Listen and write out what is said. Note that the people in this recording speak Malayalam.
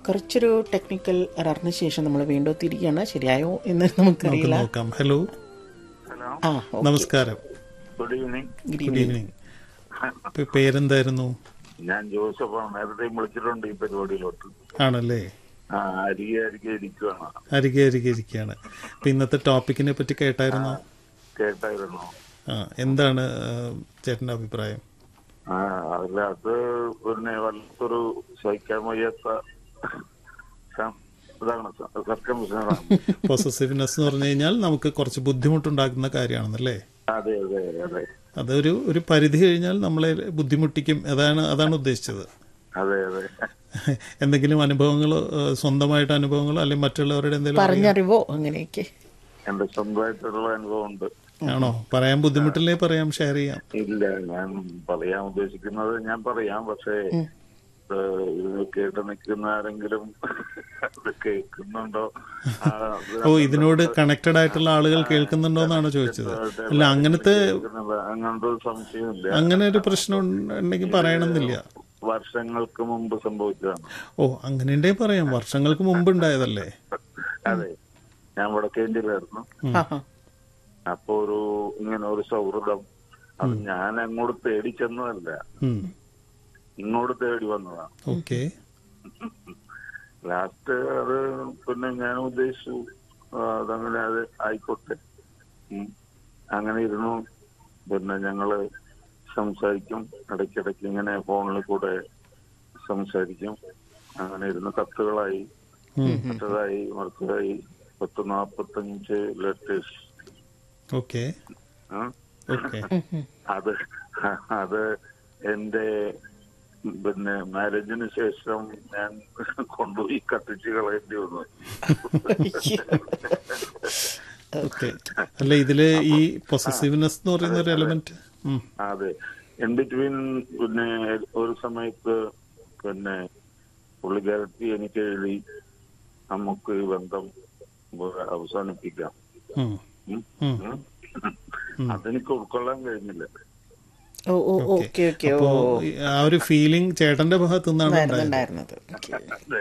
കുറച്ചൊരു ടെക്നിക്കൽ എററിന് ശേഷം നമ്മൾ വീണ്ടും തിരികെയാണ് ശരിയായോ എന്ന് നമുക്ക് നമുക്കറിയില്ല നോക്കാം ഹലോ ഹലോ ആ നമസ്കാരം good evening good good evening evening പേരെന്തായിരുന്നു ഞാൻ ജോസഫാണ് നേരത്തെ വിളിച്ചിട്ടുണ്ട് ഈ പരിപാടിയിലോട്ട് ആണല്ലേ ആ അരികെ അരികെ ഇരിക്കുവാണ് അരികെ അരികെ ഇരിക്കുകയാണ് അപ്പൊ ഇന്നത്തെ ടോപ്പിക്കിനെ പറ്റി കേട്ടായിരുന്നോ കേട്ടായിരുന്നു ആ എന്താണ് ആ, ചേട്ടന്റെ അഭിപ്രായം ആ അല്ല അത് പിന്നെ വല്ലാത്തൊരു സഹിക്കാൻ വയ്യാത്ത സം- ഇതാണ് സർക്കംസ്റ്റൻസാണ് പൊസസീവ്നെസ് എന്ന് പറഞ്ഞു കഴിഞ്ഞാൽ നമുക്ക് കുറച്ച് ബുദ്ധിമുട്ടുണ്ടാക്കുന്ന കാര്യമാണെന്നല്ലേ അതെ അതെ അതെ അതൊരു ഒരു പരിധി കഴിഞ്ഞാൽ നമ്മളെ ബുദ്ധിമുട്ടിക്കും അതാണ് അതാണ് ഉദ്ദേശിച്ചത് അതെ അതെ എന്തെങ്കിലും അനുഭവങ്ങളോ ആ, സ്വന്തമായിട്ട് അനുഭവങ്ങളോ അല്ലെങ്കിൽ മറ്റുള്ളവരുടെ എന്തെങ്കിലും പറഞ്ഞറിവോ അങ്ങനെയൊക്കെ എന്റെ സ്വന്തമായിട്ടുള്ള അനുഭവം ഉണ്ട് ആണോ പറയാൻ ബുദ്ധിമുട്ടില്ലേ പറയാം ഷെയർ ചെയ്യാം ഇല്ല ഞാൻ പറയാൻ ഉദ്ദേശിക്കുന്നത് ഞാൻ പറയാം പക്ഷേ ഏഹ്, ഇത് കേട്ട് നിൽക്കുന്ന ആരെങ്കിലും ഇത് കേൾക്കുന്നുണ്ടോ ആ, ഇത് ഓ ഇതിനോട് കണക്റ്റഡ് ആയിട്ടുള്ള ആളുകൾ കേൾക്കുന്നുണ്ടോ എന്നാണ് ചോദിച്ചത് അല്ല അങ്ങനത്തെ കേൾക്കുന്നില്ല. അങ്ങനത്തെ ഒരു സംശയമില്ല അങ്ങനെ ഒരു പ്രശ്നം ഉണ്ടെങ്കിൽ പറയണമെന്നില്ല വർഷങ്ങൾക്ക് മുമ്പ് സംഭവിച്ചതാണ് ഓ അങ്ങനെ ഉണ്ടേ പറയാം വർഷങ്ങൾക്ക് മുമ്പ് ഉണ്ടായതല്ലേ അതെ ഞാൻ വടക്കേന്ത്യയിലായിരുന്നു ആ ആ അപ്പൊ ഒരു ഇങ്ങനെ ഒരു സൗഹൃദം അത് ഞാൻ അങ്ങോട്ട് തേടി ചെന്നതല്ല ഇങ്ങോട്ട് തേടി വന്നതാണ് ഓക്കെ ലാസ്റ്റ് അത് പിന്നെ ഞാൻ ഉദ്ദേശിച്ചു ആ, അതങ്ങനെ അത് ആയിക്കോട്ടെ ഉം. അങ്ങനെ ഇരുന്നു പിന്നെ ഞങ്ങള് സംസാരിക്കും ഇടയ്ക്കിടയ്ക്ക് ഇങ്ങനെ ഫോണിൽ കൂടെ സംസാരിക്കും അങ്ങനെ ഇരുന്ന് കത്തുകളായി മറ്റതായി മറിച്ചതായി പത്ത് നാപ്പത്തഞ്ച് ലെറ്റേഴ്സ് ഓക്കെ ഓക്കെ ഉം, അത് അത് എന്റെ പിന്നെ മാരേജിന് ശേഷം ഞാൻ കൊണ്ടുപോയി കത്തിച്ച് കളയേണ്ടി വന്നു ഓക്കെ അല്ല ഇതില് ഈ പൊസസീവ്നെസ് എന്ന് പറയുന്ന ഒരു എലമെന്റ് അതെ ഇൻ ബിറ്റ്വീൻ പിന്നെ ഒരു സമയത്ത് പിന്നെ പുള്ളിക്കാരത്തി എനിക്ക് എഴുതി നമുക്ക് ഈ ബന്ധം അവസാനിപ്പിക്കാം ഉം. ഉം. അതെനിക്ക് ഉൾക്കൊള്ളാൻ കഴിഞ്ഞില്ല ഓ ഓ ഓക്കെ ഓക്കെ ഓ അപ്പോ ഈ ആ ഒരു ഫീലിംഗ് ചേട്ടന്റെ ഭാഗത്തു നിന്നാണ് ഉണ്ടായത് ഉണ്ടായിരുന്നത് ഓക്കെ